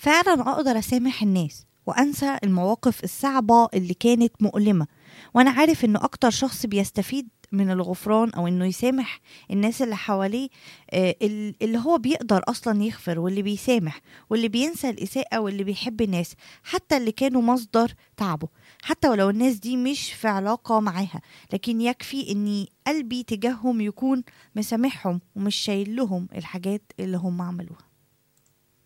فعلا اقدر اسامح الناس وانسى المواقف الصعبه اللي كانت مؤلمه وانا عارف انه اكتر شخص بيستفيد من الغفران او انه يسامح الناس اللي حواليه آه، ال- اللي هو بيقدر اصلا يغفر واللي بيسامح واللي بينسى الاساءه واللي بيحب الناس حتى اللي كانوا مصدر تعبه حتى ولو الناس دي مش في علاقه معاها لكن يكفي اني قلبي تجاههم يكون مسامحهم ومش شايل لهم الحاجات اللي هم عملوها